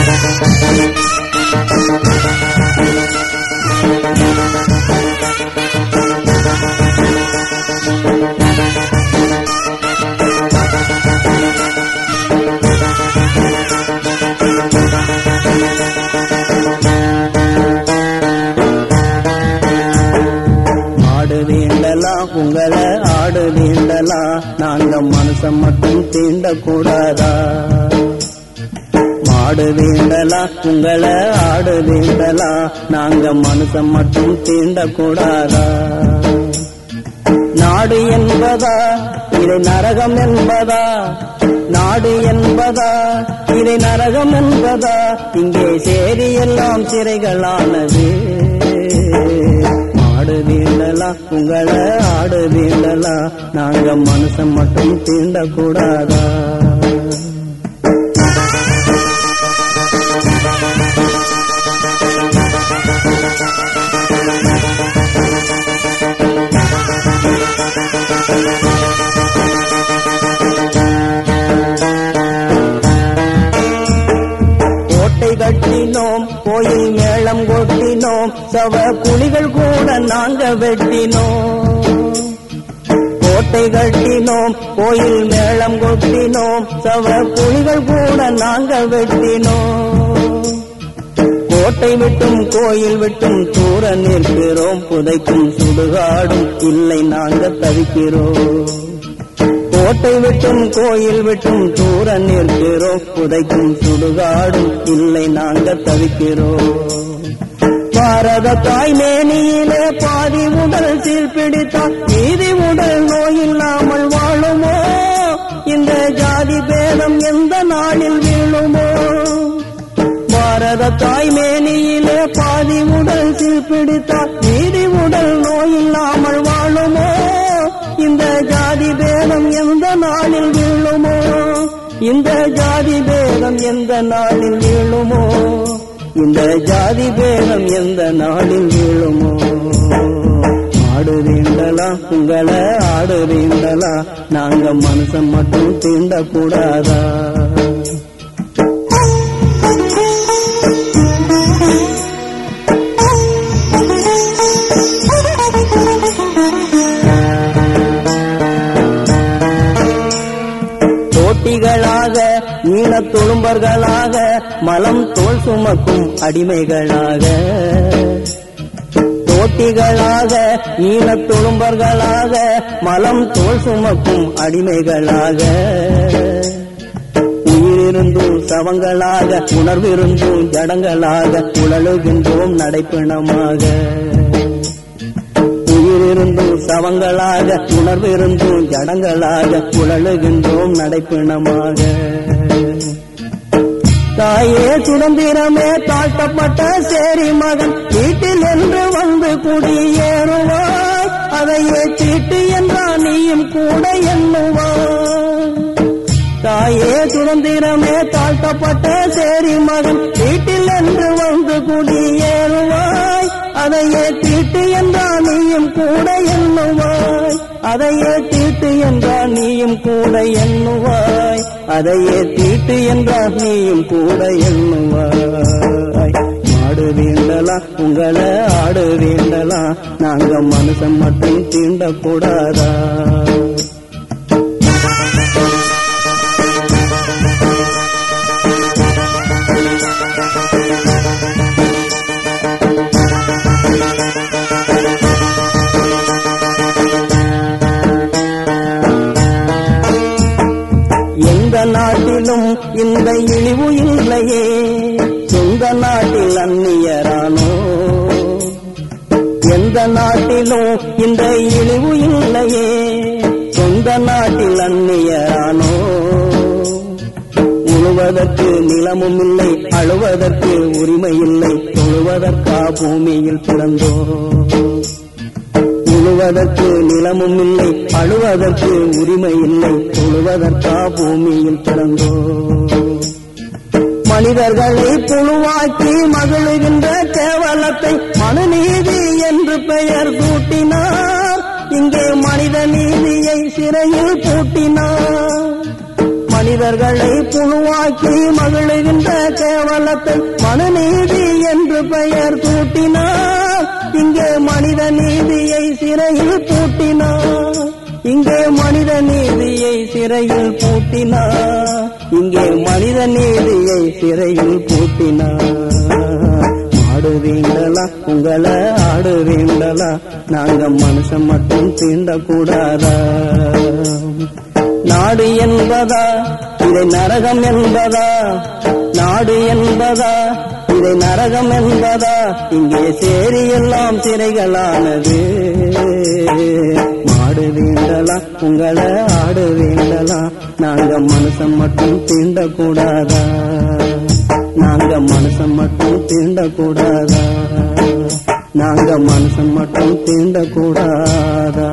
ஆடு தீண்டலாம் உங்களை ஆடு தீண்டலாம் நாங்க மனுஷன் மட்டும் தீண்டக்கூடாதா மாடு தீண்டலாம் உங்களை ஆடு தீண்டலாம் நாங்க மனுஷன் மட்டும் தீண்டக்கூடாதா நாடு என்பதா இதை நரகம் என்பதா நாடு என்பதா இதை நரகம் என்பதா இங்கே சேரி எல்லாம் சிறைகளானது ஆடு தீண்டலாம் உங்களை ஆடு தீண்டலாம் நாங்க மனுஷன் மட்டும் தீண்டக்கூடாதா கோட்டை கட்டினோம் கோயில் மேளம் கொட்டினோம் சவ புலிகள் கூட நாங்க வெட்டினோம் கோட்டை கட்டினோம் கோயில் மேளம் கொட்டினோம் சவ புலிகள் கூட நாங்க வெட்டினோம் கோட்டை விட்டும் கோயில் விட்டும் தூர நிற்கிறோம் புதைக்கும் சுடுகாடும் இல்லை நாங்க தவிக்கிறோம் கோட்டை விட்டும் கோயில் விட்டும் தூர நிற்கிறோம் புதைக்கும் சுடுகாடும் இல்லை நாங்க தவிக்கிறோம் பாரத தாய் மேனியிலே பாதி உடல் சீர்பிடித்தால் மீதி உடல் நோயில்லாமல் வாழுமோ இந்த ஜாதி பேதம் எந்த நாளில் வீழுமோ பாரத தாய் மேனியிலே பாதி உடல் சீர்பிடித்தால் மீதி உடல் நோயில்லாமல் வாழுமோ இந்த ஜாதி பேதம் எந்த நாளில் வீழுமோ இந்த ஜாதி பேதம் எந்த நாளில் வீழுமோ இந்த ஜாதி பேதம் எந்த நாளில் வீழுமோ ஆடு தீண்டலாம் உங்களை ஆடு தீண்டலாம் நாங்க மனுஷன் மட்டும் தீண்டக்கூடாதா தோட்டிகளாக ஈனத் தொழும்பர்களாக மலம் தோல் சுமக்கும் அடிமைகளாக தோட்டிகளாக ஈனத் தொழும்பர்களாக மலம் தோல் சுமக்கும் அடிமைகளாக உயிரிருந்தும் சவங்களாக உணர்விருந்தும் ஜடங்களாக உழலுகின்றோம் நடைப்பிணமாக உயிரிருந்தும் சவங்களாக உணர்விருந்தும் ஜடங்களாக உழலுகின்றோம் நடைப்பிணமாக தாயே சுதந்திரமே தாழ்த்தப்பட்ட சேரி மகன் வீட்டில் என்று வந்து குடியேறுவாய் அதையே சீட்டு என்றால் நீயும் கூட எண்ணுவாய் தாயே சுதந்திரமே தாழ்த்தப்பட்ட சேரி மகன் வீட்டில் என்று வந்து குடியேறுவாய் அதையே தீட்டு என்றால் நீயும் கூட எண்ணுவாய் அதையே தீட்டு என்றால் நீயும் கூட எண்ணுவாய் அதையே தீட்டு என்றால் நீயும் கூட எண்ணுவாய் ஆடு வேண்டலாம் உங்களை ஆடு வேண்டலாம் நாங்க மனுஷன் மட்டும் தீண்டக்கூடாதா எந்த நாட்டிலும் இந்த இழிவு இல்லையே சொந்த நாட்டில் அந்நியரானோ எந்த நாட்டிலும் இந்த இழிவு இல்லையே சொந்த நாட்டில் அந்நியரானோ உழுவதற்கு நிலமும் இல்லை அழுவதற்கு உரிமை இல்லை தொழுவதற்கா பூமியில் பிறந்தோ உழுவதற்கு நிலமும் இல்லை அழுவதற்கு உரிமை இல்லை தொழுவதற்கா பூமியில் பிறந்தோ மனிதர்களை புழுவாக்கி மகிழுகின்ற கேவலத்தை மனுநீதி என்று பெயர் சூட்டினார் இங்கே மனித நீதியை சிறையில் பூட்டினார் மனித மனிதர்களை புழுவாக்கி மகிழுகின்ற கேவலத்தை மனுநீதி என்று பெயர் சூட்டினார் இங்கே மனித நீதியை சிறையில் பூட்டினார் இங்கே மனித நீதியை சிறையில் பூட்டினார் இங்கே மனித நீதியை சிறையில் பூட்டினார் ஆடுவீங்களா உங்களை ஆடுவீங்களா நாங்க மனுஷன் மட்டும் தீண்டக்கூடாதா நாடு என்பதா இதை நரகம் என்பதா நாடு என்பதா இதை நரகம் என்பதா இங்கே சேரி எல்லாம் சிறைகளானது மாடு வீண்டலா உங்களை ஆடு வீண்டலா நாங்க மனுஷன் மட்டும் தீண்டக்கூடாதா நாங்க மனுஷன் மட்டும் தீண்டக்கூடாதா நாங்க மனுஷன் மட்டும் தீண்டக்கூடாதா